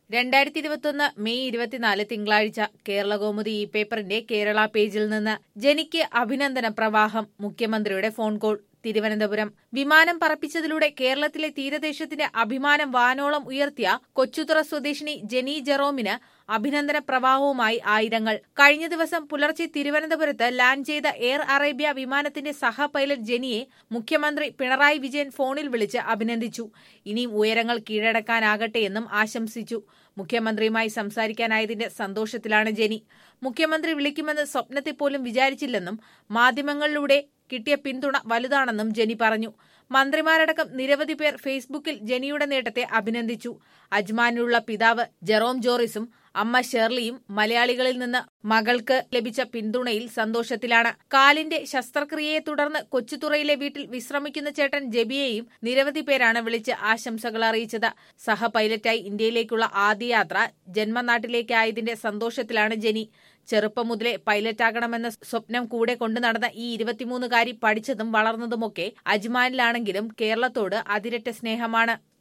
രണ്ടായിരത്തി ഇരുപത്തൊന്ന് മെയ് ഇരുപത്തിനാല് തിങ്കളാഴ്ച കേരളകൗമുദി ഈ പേപ്പറിന്റെ കേരള പേജിൽ നിന്ന് ജനിക്ക് അഭിനന്ദന പ്രവാഹം മുഖ്യമന്ത്രിയുടെ ഫോൺ കോൾ തിരുവനന്തപുരം വിമാനം പറപ്പിച്ചതിലൂടെ കേരളത്തിലെ തീരദേശത്തിന്റെ അഭിമാനം വാനോളം ഉയർത്തിയ കൊച്ചുതുറ സ്വദേശിനി ജെനി ജെറോമിന് അഭിനന്ദന പ്രവാഹവുമായി ആയിരങ്ങൾ കഴിഞ്ഞ ദിവസം പുലർച്ചെ തിരുവനന്തപുരത്ത് ലാൻഡ് ചെയ്ത എയർ അറേബ്യ വിമാനത്തിന്റെ സഹ പൈലറ്റ് ജെനിയെ മുഖ്യമന്ത്രി പിണറായി വിജയൻ ഫോണിൽ വിളിച്ച് അഭിനന്ദിച്ചു ഇനിയും ഉയരങ്ങൾ കീഴടക്കാനാകട്ടെ എന്നും ആശംസിച്ചു മുഖ്യമന്ത്രിയുമായി സംസാരിക്കാനായതിന്റെ സന്തോഷത്തിലാണ് ജെനി മുഖ്യമന്ത്രി വിളിക്കുമെന്ന് സ്വപ്നത്തിൽ പോലും വിചാരിച്ചില്ലെന്നും മാധ്യമങ്ങളിലൂടെ കിട്ടിയ പിന്തുണ വലുതാണെന്നും ജെനി പറഞ്ഞു മന്ത്രിമാരടക്കം നിരവധി പേർ ഫേസ്ബുക്കിൽ ജെനിയുടെ നേട്ടത്തെ അഭിനന്ദിച്ചു അജ്മാനിലുള്ള പിതാവ് ജെറോം ജോറിസും അമ്മ ഷെർലിയും മലയാളികളിൽ നിന്ന് മകൾക്ക് ലഭിച്ച പിന്തുണയിൽ സന്തോഷത്തിലാണ് കാലിന്റെ ശസ്ത്രക്രിയയെ തുടർന്ന് കൊച്ചുതുറയിലെ വീട്ടിൽ വിശ്രമിക്കുന്ന ചേട്ടൻ ജെബിയെയും നിരവധി പേരാണ് വിളിച്ച് ആശംസകൾ അറിയിച്ചത് സഹ പൈലറ്റായി ഇന്ത്യയിലേക്കുള്ള ആദ്യ യാത്ര ജന്മനാട്ടിലേക്കായതിന്റെ സന്തോഷത്തിലാണ് ജെനി ചെറുപ്പം മുതലേ പൈലറ്റാകണമെന്ന സ്വപ്നം കൂടെ കൊണ്ടു നടന്ന ഈ ഇരുപത്തിമൂന്നുകാരി പഠിച്ചതും വളർന്നതുമൊക്കെ അജ്മാനിലാണെങ്കിലും കേരളത്തോട് അതിരറ്റ സ്നേഹമാണ്